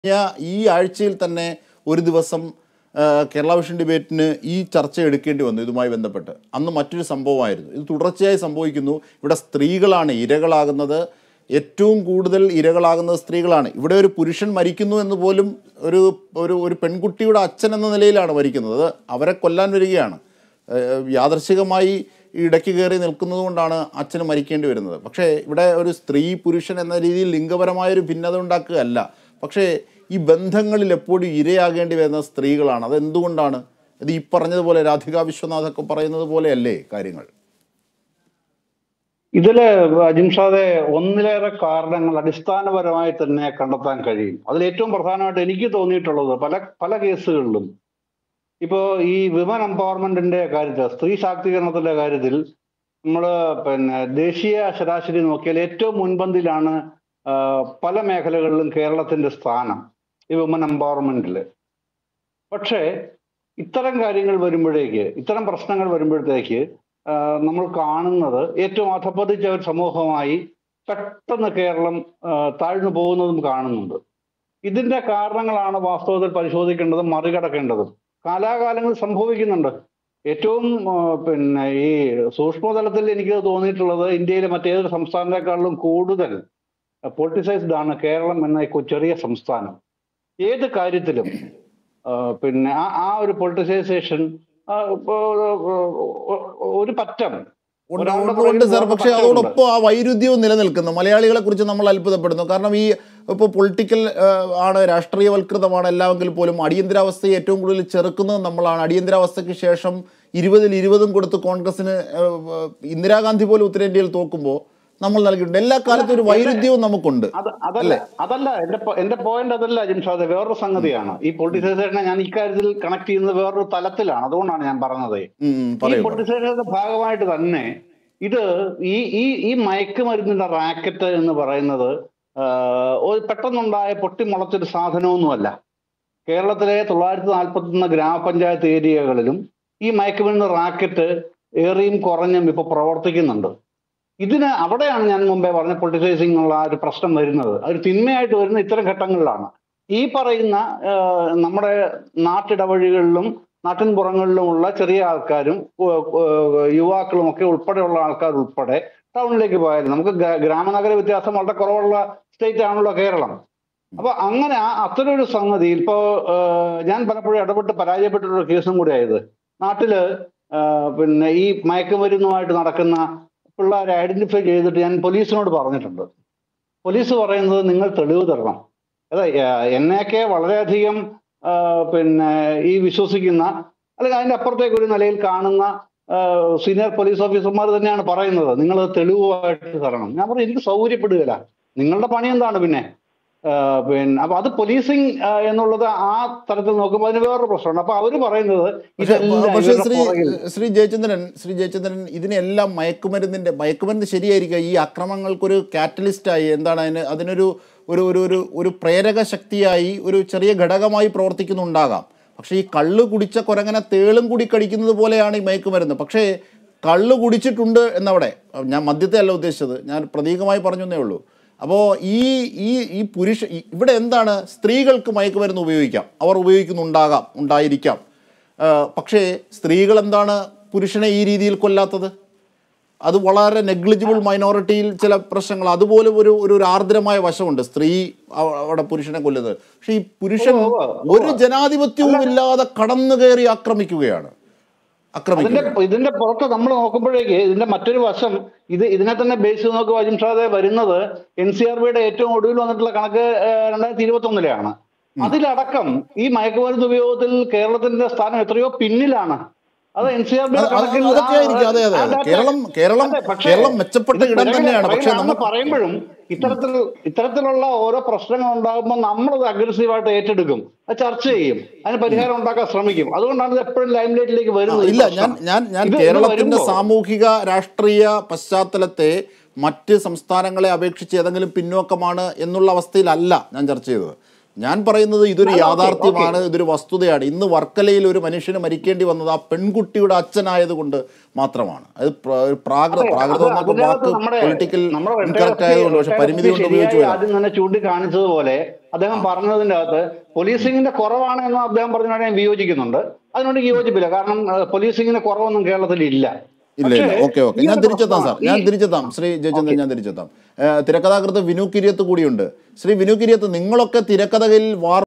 കഴിഞ്ഞ ഈ ആഴ്ചയിൽ തന്നെ ഒരു ദിവസം ആ, കേരള വിഷൻ ഡിബേറ്റിന് ഈ ചർച്ച എടുക്കേണ്ടി വന്നു ഇതുമായി ബന്ധപ്പെട്ട് അന്ന് മറ്റൊരു സംഭവമായിരുന്നു ഇത് തുടർച്ചയായി സംഭവിക്കുന്നു ഇവിടെ സ്ത്രീകളാണ് ഇരകളാകുന്നത് ഏറ്റവും കൂടുതൽ ഇരകളാകുന്നത് സ്ത്രീകളാണ് ഇവിടെ ഒരു പുരുഷൻ മരിക്കുന്നു എന്ന് പോലും ഒരു ഒരു ഒരു പെൺകുട്ടിയുടെ അച്ഛൻ എന്ന നിലയിലാണ് മരിക്കുന്നത് അത് അവരെ കൊല്ലാൻ വരികയാണ് ഏഹ് യാദർശികമായി ഇടയ്ക്ക് കയറി നിൽക്കുന്നത് കൊണ്ടാണ് അച്ഛന് മരിക്കേണ്ടി വരുന്നത് പക്ഷേ ഇവിടെ ഒരു സ്ത്രീ പുരുഷൻ എന്ന രീതിയിൽ ലിംഗപരമായൊരു ഭിന്നത ഉണ്ടാക്കുകയല്ല പക്ഷേ ഈ ബന്ധങ്ങളിൽ എപ്പോഴും ഇരയാകേണ്ടി വരുന്ന സ്ത്രീകളാണ് അതെന്തുകൊണ്ടാണ് അത് ഈ പറഞ്ഞതുപോലെ രാധിക വിശ്വനാഥൊക്കെ പറയുന്നത് പോലെയല്ലേ കാര്യങ്ങൾ ഇതില് അജിംഷാദെ ഒന്നിലേറെ കാരണങ്ങൾ അടിസ്ഥാനപരമായി തന്നെ കണ്ടെത്താൻ കഴിയും അതിൽ ഏറ്റവും പ്രധാനമായിട്ട് എനിക്ക് തോന്നിയിട്ടുള്ളത് പല പല കേസുകളിലും ഇപ്പോ ഈ വിമൻ എംപവർമെന്റിന്റെ കാര്യത്തിൽ സ്ത്രീ ശാക്തീകരണത്തിന്റെ കാര്യത്തിൽ നമ്മൾ പിന്നെ ദേശീയ ശരാശരി നോക്കിയാൽ ഏറ്റവും മുൻപന്തിയിലാണ് ആ, പല മേഖലകളിലും കേരളത്തിന്റെ സ്ഥാനം ഈ വിമൻ എംപവർമെന്റിൽ പക്ഷേ ഇത്തരം കാര്യങ്ങൾ വരുമ്പോഴേക്ക് ഇത്തരം പ്രശ്നങ്ങൾ വരുമ്പോഴത്തേക്ക് ആ, നമ്മൾ കാണുന്നത് ഏറ്റവും അധപ്പതിച്ച ഒരു സമൂഹമായി പെട്ടെന്ന് കേരളം ആ, താഴ്ന്നു പോകുന്നതും കാണുന്നുണ്ട് ഇതിന്റെ കാരണങ്ങളാണ് വാസ്തവത്തിൽ പരിശോധിക്കേണ്ടതും മറികടക്കേണ്ടതും കാലാകാലങ്ങൾ സംഭവിക്കുന്നുണ്ട് ഏറ്റവും ആ, പിന്നെ ഈ സൂക്ഷ്മതലത്തിൽ എനിക്ക് തോന്നിയിട്ടുള്ളത് ഇന്ത്യയിലെ മറ്റേതൊരു സംസ്ഥാനത്തെക്കാളിലും കൂടുതൽ പൊളിറ്റിസൈസ്ഡ് ആണ് കേരളം എന്ന ഈ കൊ- ചെറിയ സംസ്ഥാനം ഏത് കാര്യത്തിലും ആ, പിന്നെ ആ ആ ഒരു പൊളിറ്റിസൈസേഷൻ ഒരു പറ്റം ഉണ്ട് ഒരാളുടെ ഉണ്ട് പുറകിൽ ഉണ്ട് സാർ വേറെ പക്ഷേ പറ്റമുണ്ട്. അതോടൊപ്പം ആ വൈരുദ്ധ്യവും നിലനിൽക്കുന്നു മലയാളികളെ കുറിച്ച് നമ്മൾ അത്ഭുതപ്പെടുന്നു കാരണം ഈ ഇപ്പോൾ പൊളിറ്റിക്കൽ ആണ് രാഷ്ട്രീയവൽകൃതമാണ് എല്ലാമെങ്കിൽ പോലും അടിയന്തരാവസ്ഥയെ ഏറ്റവും കൂടുതൽ ചെറുക്കുന്നത് നമ്മളാണ് അടിയന്തരാവസ്ഥയ്ക്ക് ശേഷം ഇരുപതിൽ ഇരുപതും കൊടുത്ത് കോൺഗ്രസിന് ആ, ആ, ഇന്ദിരാഗാന്ധി പോലും ഉത്തരേന്ത്യയിൽ തോക്കുമ്പോൾ നമ്മൾ നൽകിയിട്ടുണ്ട് എല്ലാ കാലത്തും ഒരു വൈരുദ്ധ്യവും നമുക്കുണ്ട് അത് അതല്ല അതല്ല എന്റെ പോ- എന്റെ പോയിന്റ് അതല്ല ജിംഷാദ് വേറൊരു സംഗതിയാണ് ഈ പൊളിറ്റിസൈസേഷനെ ഞാൻ ഇക്കാര്യത്തിൽ കണക്ട് ചെയ്യുന്നത് വേറൊരു തലത്തിലാണ് അതുകൊണ്ടാണ് ഞാൻ പറഞ്ഞത് ഉം, ഉം, ഈ പറയൂ പറയൂ. പൊളിറ്റിസൈസേഷന്റെ ഭാഗമായിട്ട് തന്നെ ഇത് ഈ ഈ ഈ മയക്കുമരുന്നിന്റെ റാക്കറ്റ് എന്ന് പറയുന്നത് ആ, ഒരു പെട്ടെന്നുണ്ടായ പൊട്ടിമുളച്ചൊരു സാധനമൊന്നുമല്ല കേരളത്തിലെ തൊള്ളായിരത്തി നാൽപ്പത്തൊന്ന് ഗ്രാമപഞ്ചായത്ത് ഏരിയകളിലും ഈ മയക്കുമരുന്ന് റാക്കറ്റ് ഏറിയും കുറഞ്ഞും ഇപ്പൊ പ്രവർത്തിക്കുന്നുണ്ട് ഇതിന് അവിടെയാണ് ഞാൻ മുമ്പേ പറഞ്ഞ പൊളിറ്റിസൈസിംഗ് എന്നുള്ള ആ ഒരു പ്രശ്നം വരുന്നത് ഒരു തിന്മയായിട്ട് വരുന്ന ഇത്തരം ഘട്ടങ്ങളിലാണ് ഈ പറയുന്ന ആ, നമ്മുടെ നാട്ടിടവഴികളിലും നാട്ടിൻപുറങ്ങളിലുമുള്ള ചെറിയ ആൾക്കാരും ഉ- ഉ- യുവാക്കളും ഒക്കെ ഉൾപ്പെടെയുള്ള ആൾക്കാർ ഉൾപ്പെടെ ടൗണിലേക്ക് പോയാലും നമുക്ക് ഗ്രാ- ഗ്രാമനഗര വ്യത്യാസം വളരെ കുറവുള്ള സ്റ്റേറ്റ് ആണല്ലോ കേരളം അപ്പൊ അങ്ങനെ ആ അത്തരം ഒരു സംഗതി ഇപ്പോ ആ, ഞാൻ പലപ്പോഴും ഇടപെട്ട് പരാജയപ്പെട്ടിട്ടുള്ള കേസും കൂടി ആയത് നാട്ടില് ആ, പിന്നെ ഈ മയക്കുമരുന്നുമായിട്ട് നടക്കുന്ന പിള്ളേരെ ഐഡന്റിഫൈ ചെയ്തിട്ട് ഞാൻ പോലീസിനോട് പറഞ്ഞിട്ടുണ്ട് പോലീസ് പറയുന്നത് നിങ്ങൾ തെളിവ് തരണം അതെ ആ, എന്നെയൊക്കെ വളരെയധികം ആ, പിന്നെ ഈ വിശ്വസിക്കുന്ന അല്ലെങ്കിൽ അതിന്റെ അപ്പുറത്തേക്ക് ഒരു നിലയിൽ കാണുന്ന സീനിയർ പോലീസ് ഓഫീസർമാർ തന്നെയാണ് പറയുന്നത് നിങ്ങൾ തെളിവുമായിട്ട് തരണം ഞാൻ പറഞ്ഞു എനിക്ക് സൗകര്യപ്പെടുകയില്ല നിങ്ങളുടെ പണി എന്താണ് പിന്നെ ആ, പിന്നെ അപ്പൊ അത് പോലീസിങ് എന്നുള്ളത് ആ തരത്തിൽ നോക്കുമ്പോൾ അതിന് വേറൊരു പ്രശ്നമുണ്ട് അപ്പൊ അവര് പറയുന്നത് പക്ഷേ ഇതെല്ലാം പക്ഷേ ഇവരുടെ ശ്രീ പുറകിൽ ശ്രീ ജയചന്ദ്രൻ ശ്രീ ജയചന്ദ്രൻ ഇതിനെല്ലാം മയക്കുമരുന്നിന്റെ മയക്കുമരുന്ന് ശരിയായിരിക്കുക ഈ അക്രമങ്ങൾക്കൊരു കാറ്റലിസ്റ്റായി എന്താണ് അതിന് അതിനൊരു ഒരു ഒരു ഒരു ഒരു പ്രേരക ശക്തിയായി ഒരു ചെറിയ ഘടകമായി പ്രവർത്തിക്കുന്നുണ്ടാകാം പക്ഷേ ഈ കള്ള് കുടിച്ച കുരങ്ങനെ തേളും കൂടി കടിക്കുന്നത് പോലെയാണ് ഈ മയക്കുമരുന്ന് പക്ഷേ കള്ള് കുടിച്ചിട്ടുണ്ട് എന്നവിടെ ഞാൻ മദ്യത്തെ അല്ല ഉദ്ദേശിച്ചത് ഞാൻ പ്രതീകമായി പറഞ്ഞു എന്നേ ഉള്ളൂ അപ്പോൾ ഈ ഈ ഈ പുരുഷ ഈ- ഇവിടെ എന്താണ് സ്ത്രീകൾക്ക് മയക്കുമരുന്ന് ഉപയോഗിക്കാം അവർ ഉപയോഗിക്കുന്നുണ്ടാകാം ഉണ്ടായിരിക്കാം ആ, പക്ഷേ സ്ത്രീകൾ എന്താണ് പുരുഷനെ ഈ രീതിയിൽ കൊല്ലാത്തത് അത് വളരെ നെഗ്ലിജിബിൾ മൈനോറിറ്റിയിൽ ചില പ്രശ്നങ്ങൾ അതുപോലെ ഒരു ഒരു ഒരു ആർദ്രമായ വശമുണ്ട് സ്ത്രീ അവ- അവിടെ പുരുഷനെ കൊല്ലുന്നത് പക്ഷേ ഈ പുരുഷൻ ഉവ്വ് ഉവ്വ് ഒരു ജനാധിപത്യവും ഇല്ലാതെ കടന്നു കയറി ആക്രമിക്കുകയാണ് അതിന്റെ ആക്രമിക്കുക ഇതിന്റെ പുറത്ത് നമ്മൾ നോക്കുമ്പോഴേക്ക് ഇതിന്റെ മറ്റൊരു വശം ഇത് ഇതിനെ തന്നെ ബേസ് ചെയ്ത് നോക്കുക അജിംഷാദെ വരുന്നത് എൻ സി ആർ ബിയുടെ ഏറ്റവും ഒടുവിൽ വന്നിട്ടുള്ള കണക്ക് രണ്ടായിരത്തി ഇരുപത്തി ഒന്നിലെയാണ് അതിലടക്കം ഈ മയക്കുമരുന്ന് ഉപയോഗത്തിൽ കേരളത്തിന്റെ സ്ഥാനം എത്രയോ പിന്നിലാണ് അത് എൻ സി ആർ അത് അത് അതൊക്കെ ആയിരിക്കും അതെ അതെ അതെ കേരളം കേരളം കേരളം മെച്ചപ്പെട്ട ഇടം തന്നെയാണ് പക്ഷേ നമ്മൾ പറയുമ്പോഴും ഇത്തരത്തിൽ ഇത്തരത്തിലുള്ള ഓരോ പ്രശ്നങ്ങൾ ഉണ്ടാകുമ്പോൾ നമ്മളത് അഗ്രസീവായിട്ട് ഏറ്റെടുക്കും അത് ചർച്ച ചെയ്യും അതിന് പരിഹാരം ഉണ്ടാക്കാൻ ശ്രമിക്കും അതുകൊണ്ടാണ് ഇത് എപ്പോഴും ലൈം ലൈറ്റിലേക്ക് വരുന്നത് ഈ ഇല്ല ഞാൻ പ്രശ്നം. ഞാൻ ഞാൻ ഇത് ഇത് കേരളത്തിന്റെ വരുമ്പോ- സാമൂഹിക രാഷ്ട്രീയ പശ്ചാത്തലത്തെ മറ്റ് സംസ്ഥാനങ്ങളെ അപേക്ഷിച്ച് ഏതെങ്കിലും പിന്നോക്കമാണ് എന്നുള്ള അവസ്ഥയിലല്ല ഞാൻ ചർച്ച ചെയ്തത് ഞാൻ പറയുന്നത് ഇതൊരു ആ, ഓക്കേ, യാഥാർത്ഥ്യമാണ് ഇതൊരു വസ്തുതയാണ് ഇന്ന് വർക്കലയിൽ ഒരു മനുഷ്യന് മരിക്കേണ്ടി വന്നത് ആ പെൺകുട്ടിയുടെ അച്ഛനായതുകൊണ്ട് മാത്രമാണ് അത് പ്ര- പ്രാകൃത അതെ, പ്രാകൃതം അത് എന്നൊക്കെ അതിനകത്ത് വാക്ക് നമ്മുടെ- പൊളിറ്റിക്കൽ നമ്മുടെ റിട്ടയർഡ് ഇൻകറക്റ്റ് ആയതുകൊണ്ട് പക്ഷെ റിട്ടയർഡ് പരിമിതി കൊണ്ട് ശരിയായി ഉപയോഗിച്ചു പോയതാണ് ആദ്യം തന്നെ ചൂണ്ടിക്കാണിച്ചതുപോലെ അദ്ദേഹം പറഞ്ഞതിന്റെ അകത്ത് പോലീസിംഗിന്റെ കുറവാണ് എന്ന് അദ്ദേഹം പറഞ്ഞതിനോട് ഞാൻ വിയോജിക്കുന്നുണ്ട് അതിനോട് വിയോജിപ്പില്ല കാരണം ഏഹ്, പോലീസിംഗിന്റെ കുറവൊന്നും കേരളത്തിൽ ഇല്ല ഇല്ല ഇല്ല പക്ഷേ, ഓക്കെ ഓക്കെ ഈ ഞാൻ ഒരു തിരിച്ചെത്താം സാർ പ്രശ്നം- ഞാൻ ഈ- തിരിച്ചെത്താം ശ്രീ ജയചന്ദ്രൻ ഞാൻ തിരിച്ചെത്താം ഏഹ് തിരക്കഥാകൃത്ത് വിനു കിരിയത്ത് കൂടിയുണ്ട് ശ്രീ വിനു കിരിയത്ത് നിങ്ങളൊക്കെ തിരക്കഥയിൽ വാർ